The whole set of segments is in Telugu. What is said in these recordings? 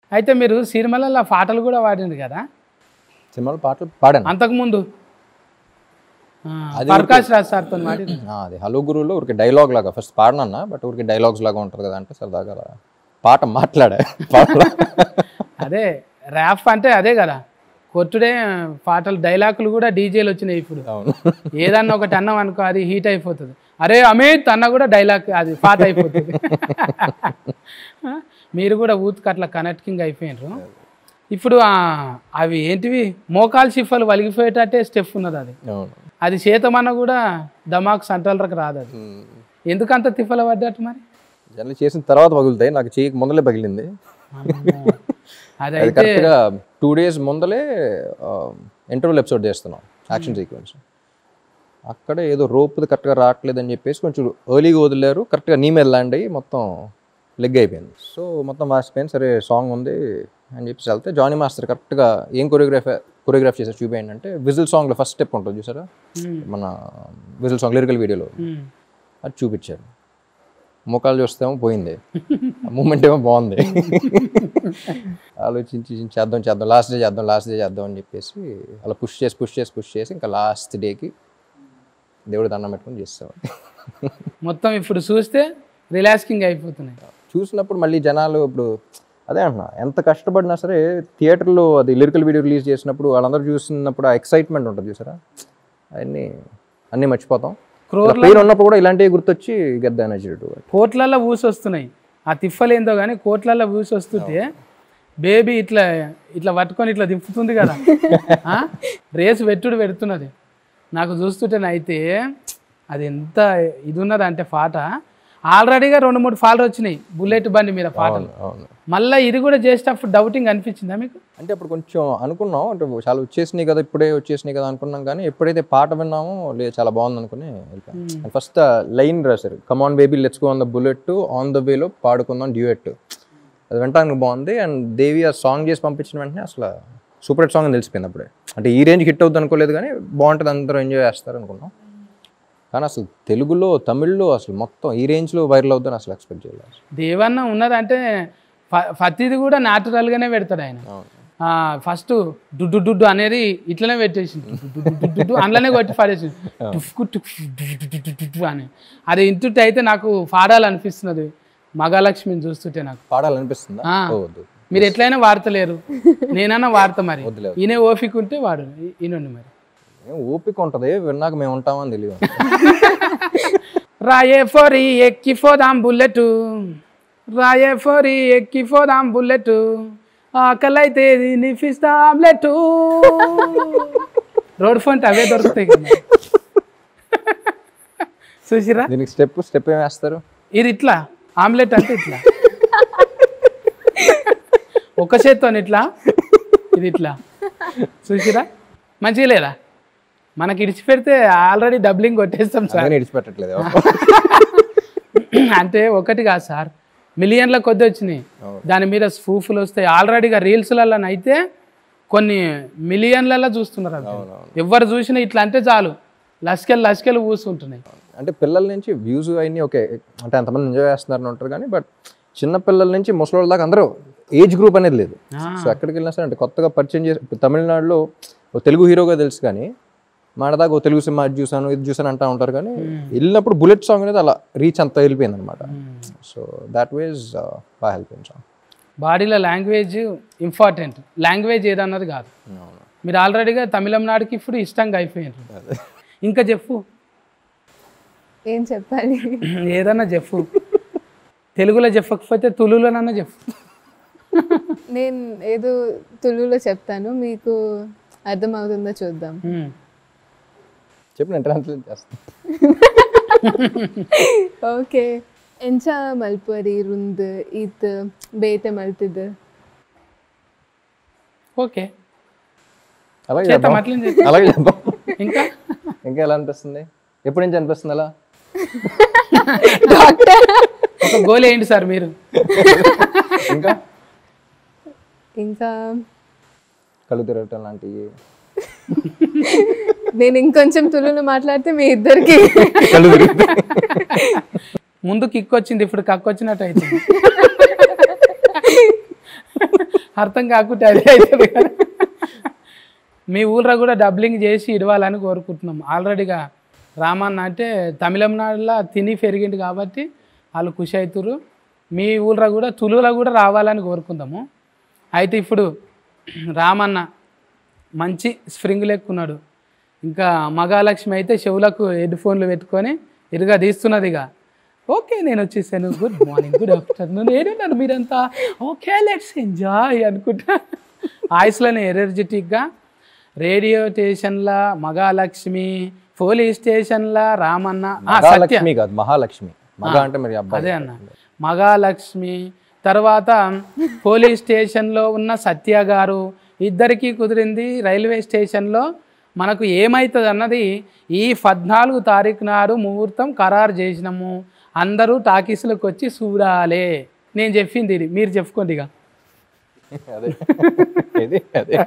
అయితే మీరు సినిమాలలో పాటలు కూడా పాడింది కదా సినిమాలో పాటలు పాడాను అంతకుముందు ఆ, అది ప్రకాష్ రాజ్ సార్తో పాడింది ఆ, అది హలో గురువులో ఊరికి డైలాగ్ లాగా ఫస్ట్ పాడనన్నా బట్ ఊరికి డైలాగ్స్ లాగా ఉంటుంది కదా అంటే సరదాగా అలా పాట మాట్లాడా పాడలా. అదే ర్యాప్ అంటే అదే కదా కొట్టుడే పాటలు డైలాగులు కూడా డీజేలు వచ్చినాయి ఇప్పుడు అవును ఏదన్నా ఒకటి అన్నం అనుకో అది హీట్ అయిపోతుంది అరే అమిత్ అన్న కూడా డైలాగ్ అది పాత అయిపోతుంది మీరు కూడా ఊతుకు అట్లా కనెక్టింగ్ అయిపోయినారు ఇప్పుడు ఆ, అవి ఏంటివి మోకాలు షిఫలు వలిగిపోయేటట్టే స్టెప్ ఉన్నది అది అవును అది చేతమన్న కూడా దమాక్ సెంట్రల్కి రాదు అది ఎందుకంత తిప్పల పడ్డట్టు మరి జనరల్ చేసిన తర్వాత పగులుతాయి నాకు చేయక ముందలే పగిలింది అది అది కరెక్ట్గా టూ డేస్ ముందలే ఇంటర్వల్ ఎపిసోడ్ చేస్తున్నాం యాక్షన్ సీక్వెన్స్ అక్కడే ఏదో రోప్ కరెక్ట్గా రావట్లేదు అని చెప్పేసి కొంచెం ఎర్లీగా వదిలేరు కరెక్ట్గా నీ మీద ల్యాండ్ అయ్యి మొత్తం లెగ్ అయిపోయింది సో మొత్తం వాసిపోయింది సరే సాంగ్ ఉంది అని చెప్పేసి వెళ్తే జానీ మాస్టర్ కరెక్ట్గా ఏం కొరియోగ్రాఫ్ కొరియోగ్రాఫ్ చేసారు చూపేయండి అంటే విజిల్ సాంగ్లో ఫస్ట్ స్టెప్ ఉంటుంది చూసారా మన విజిల్ సాంగ్ లిరికల్ వీడియోలో ఉమ్. అది చూపించారు ముఖాలు చూస్తేమో పోయింది మూమెంట్ ఏమో బాగుంది ఆలోచించి చేద్దాం చేద్దాం లాస్ట్ డే చేద్దాం లాస్ట్ డే చేద్దాం అని చెప్పేసి అలా పుష్ చేసి పుష్ చేసి పుష్ చేసి ఇంకా లాస్ట్ డేకి దేవుడు దండం పెట్టుకొని చేస్తాం మొత్తం ఇప్పుడు చూస్తే రిలాక్సింగ్ అయిపోతున్నాయి చూసినప్పుడు మళ్ళీ జనాలు ఇప్పుడు అదే అంటున్నా ఎంత కష్టపడినా సరే థియేటర్లో అది లిరికల్ వీడియో రిలీజ్ చేసినప్పుడు వాళ్ళందరూ చూసినప్పుడు ఆ ఎక్సైట్మెంట్ ఉంటుంది చూసారా అవన్నీ అన్నీ మర్చిపోతాం క్రోర్ల పెయిన్ ఉన్నప్పుడు కూడా ఇలాంటివి గుర్తొచ్చి గద్ద ఎనర్జీ కోట్లల్లో ఊసి వస్తున్నాయి ఆ తిప్పలేందో కానీ కోట్లల్లో ఊసి వస్తుంటే బేబీ ఇట్లా ఇట్లా పట్టుకొని ఇట్లా తిప్పుతుంది కదా ఆ? రేసు పెట్టుడు పెడుతున్నది నాకు చూస్తుంటేనైతే అది ఎంత ఇది ఉన్నది అంటే పాట ఆల్రెడీగా రెండు మూడు ఫాలు వచ్చినాయి బుల్లెట్ బండి మీద పాటలు అవును మళ్ళీ ఇది కూడా చేసేటప్పుడు డౌటింగ్ అనిపించిందా మీకు అంటే అప్పుడు కొంచెం అనుకున్నాం అంటే చాలా వచ్చేసినాయి కదా ఇప్పుడే వచ్చేసినాయి కదా అనుకున్నాం కానీ ఎప్పుడైతే పాట విన్నామో లేదు చాలా బాగుంది అనుకుని వెళ్ళిపోయాం ఫస్ట్ లైన్ రాశారు come on baby let's go on the bullet on the వేలో పాడుకుందాం డ్యూయట్ అది వినడానికి బాగుంది అండ్ దేవి ఆ సాంగ్ చేసి పంపించిన వెంటనే అసలు సూపర్ హిట్ సాంగ్ అని తెలిసిపోయింది అప్పుడే అంటే ఈ రేంజ్ హిట్ అవుతుంది అనుకోలేదు కానీ బాగుంటుంది అందరూ ఎంజాయ్ చేస్తారు అనుకున్నాం కానీ అసలు తెలుగులో తమిళ్లో అసలు మొత్తం ఈ రేంజ్లో వైరల్ అవుతుందని అసలు ఎక్స్పెక్ట్ చేయలేదు దేవన్న ఉన్నదంటే ఫ- ప్రతిది కూడా న్యాచురల్గానే పెడతాడు ఆయన అవును ఫస్ట్ డుడ్డు డుడ్డు అనేది ఇట్లనే పెట్టేసింది డుడ్డు అందులోనే కొట్టి పడేసింది టుఫ్కు టుఫ్ డుడ్డు డుడ్డు డుడ్డు అని అది ఇంటుంటే అయితే నాకు పాడాలనిపిస్తున్నది మగాలక్ష్మిని చూస్తుంటే నాకు పాడాలనిపిస్తుందా ఆ. ఓ, వద్దు మీరు ఎట్లయినా వాడతలేరు నేనన్నా వాడతా మరి వద్దులే. ఈయన ఓపిక ఉంటే వాడు ఈయనండి మరి ఏం ఓపిక ఉంటుంది విన్నాక మేము ఉంటామని తెలియదు రాయే ఫోరి ఎక్కి పోదాం బుల్లెట్ రాయే ఫోరి ఎక్కి పోదాం బుల్లెట్ ఆకలైతే నిఫిస్తా ఆమ్లెట్ రోడ్ ఫోన్ అవే దొరుకుతాయి కదా చూసిరా దీనికి స్టెప్ స్టెప్ ఏం వేస్తారు ఇది ఇట్లా ఆమ్లెట్ అంటే ఇట్లా ఒక చేత్తో ఇట్లా ఇది ఇట్లా చూసిరా మంచిగా లేదా మనకి ఇడిచి పెడితే ఆల్రెడీ డబ్లింగ్ కొట్టేస్తాం సార్ అలాగే ఇడిచిపెట్టట్లేదు అంటే ఒకటి కాదు సార్ మిలియన్ల కొద్ది వచ్చినాయి దాని మీద స్పూఫ్లు వస్తాయి ఆల్రెడీగా రీల్స్లలో అయితే కొన్ని మిలియన్లలో చూస్తున్నారు అది ఎవరు చూసినా ఇట్లా అంటే చాలు లస్కెల్ లస్కెల్ పూసుకుంటున్నాయి అంటే పిల్లల నుంచి వ్యూస్ అయినాయి ఓకే అంటే అంతమంది ఎంజాయ్ చేస్తున్నారని ఉంటారు కానీ బట్ చిన్న పిల్లల నుంచి ముసలి దాకా అందరూ ఏజ్ గ్రూప్ అనేది లేదు సో ఎక్కడికి వెళ్ళినా సరే అంటే కొత్తగా పరిచయం చేసి ఇప్పుడు తమిళనాడులో ఓ తెలుగు హీరోగా తెలుసు కానీ మాడదాకా ఓ తెలుగు సినిమా అది చూసాను ఇది చూసాను అంటా ఉంటారు కానీ వెళ్ళినప్పుడు బుల్లెట్ సాంగ్ అనేది అలా రీచ్ అంతా వెళ్ళిపోయింది అనమాట సో దాట్ వేస్ బాగా హెల్ప్ అయింది సాంగ్ బాడీలో లాంగ్వేజ్ ఇంపార్టెంట్ లాంగ్వేజ్ ఏదన్నది కాదు మీరు ఆల్రెడీగా తమిళనాడుకి ఇప్పుడు ఇష్టంగా అయిపోయారు ఇంకా చెప్పు ఏం చెప్పాలి ఏదన్నా చెప్పు తెలుగులో చెప్పకపోతే తులులోనన్నా చెప్పు నేను ఏదో తులులో చెప్తాను మీకు అర్థమవుతుందో చూద్దాం ఉమ్. చెప్పి నేను ట్రాన్స్లేట్ చేస్తాను ఓకే ఎంచ మల్పరి రుంద్ ఈత్ బేత మల్తిద్ ఓకే అలాగే చేద్దాం చేద్దాం అట్లనే చేద్దాం. అలాగే చేద్దాం ఇంకా ఇంకా ఎలా అనిపిస్తుంది ఎప్పటి నుంచి అనిపిస్తుంది అలా ఒక గోల్ ఏంటి సార్ మీరు ఇంకా ఇంకా కళ్ళు తిరగటం లాంటివి నేను ఇంకొంచెం తులులో మాట్లాడితే మీ ఇద్దరికి కళ్ళు తిరుగుతాయి ముందు కిక్ వచ్చింది ఇప్పుడు కక్ వచ్చినట్టు అవుతుంది అర్థం కాకుంటే అదే అవుతుంది కదా మీ ఊళ్ళో కూడా డబ్లింగ్ చేసి ఇడవాలని కోరుకుంటున్నాం ఆల్రెడీగా రామన్న అంటే తమిళనాడులో తిని పెరిగింది కాబట్టి వాళ్ళు ఖుషి అవుతారు మీ ఊళ్ళో కూడా తులులో కూడా రావాలని కోరుకుందాము అయితే ఇప్పుడు రామన్న మంచి స్ప్రింగ్ లెక్కున్నాడు ఇంకా మగాలక్ష్మి అయితే చెవులకు హెడ్ ఫోన్లు పెట్టుకొని ఇరుగా తీస్తున్నది ఇక ఓకే నేను వచ్చేసాను గుడ్ మార్నింగ్ గుడ్ ఆఫ్టర్నూన్ ఏడున్నారు మీరంతా ఓకే లెట్స్ ఎంజాయ్ అనుకుంటా ఆయుస్లోనే ఎనర్జెటిక్గా రేడియో స్టేషన్ల మగాలక్ష్మి పోలీస్ స్టేషన్ల రామన్న ఆ, సత్య మహాలక్ష్మి కాదు మహాలక్ష్మి మగ అంటే మరి అబ్బాయి అదే అన్న మగాలక్ష్మి తర్వాత పోలీస్ స్టేషన్లో ఉన్న సత్య గారు ఇద్దరికీ కుదిరింది రైల్వే స్టేషన్లో మనకు ఏమవుతుంది అన్నది ఈ పద్నాలుగు తారీఖు నాడు ముహూర్తం ఖరారు చేసినాము అందరూ టాకీస్లోకి వచ్చి చూడాలి నేను చెప్పింది ఇది మీరు చెప్పుకోండి ఇక అదే ఇది అదే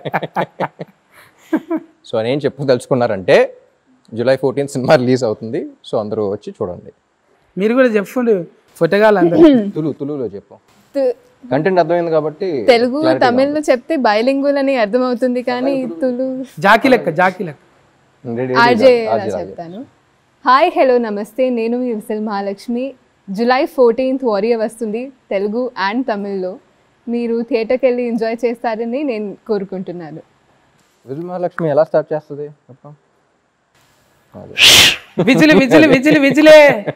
సో నేను చెప్పదలుచుకున్నారంటే జూలై ఫోర్టీన్ సినిమా రిలీజ్ అవుతుంది సో అందరూ వచ్చి చూడండి మీరు కూడా చెప్పండి ఫొటగాలు అందరూ తులు తులులో చెప్పు తు- కంటెంట్ అర్థమైంది కాబట్టి తెలుగు తమిళ్లో చెప్తే బైలింగుల్ అని అర్థమవుతుంది కానీ తులు జాకి లెక్క జాకి లెక్క రెడీ ఆర్జే చెప్తాను హాయ్ హలో నమస్తే నేను మీ విసల్ మహాలక్ష్మి జూలై ఫోర్టీన్త్ వారియర్ వస్తుంది తెలుగు అండ్ తమిళ్లో మీరు థియేటర్కి వెళ్ళి ఎంజాయ్ చేస్తారని నేను కోరుకుంటున్నాను విజయ మహాలక్ష్మి ఎలా స్టార్ట్ చేస్తుంది చెప్పు అదే విజిలి విజిలి విజిలి విజిలే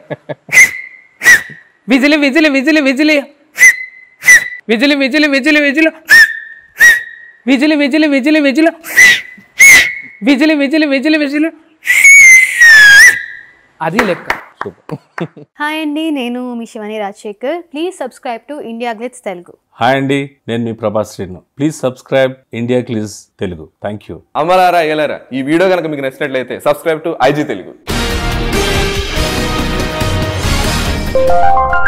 విజిలి విజిలి విజిలి విజిలి విజిలి విజిలి విజిలి విజిలి విజిలి విజిలి విజిలి విజిలి విజిలి విజిలి విజిలి విజిలి అది లెక్క సూపర్ హాయ్ అండి నేను మీ Shivani Rajasekhar please subscribe to India glitz Telugu hi అండి నేను మీ Prabhas Srinu please subscribe India glitz Telugu thank you అమలారా ఎలారా ఈ వీడియో కనుక మీకు నచ్చినట్లయితే సబ్స్క్రైబ్ టు ఐజీ తెలుగు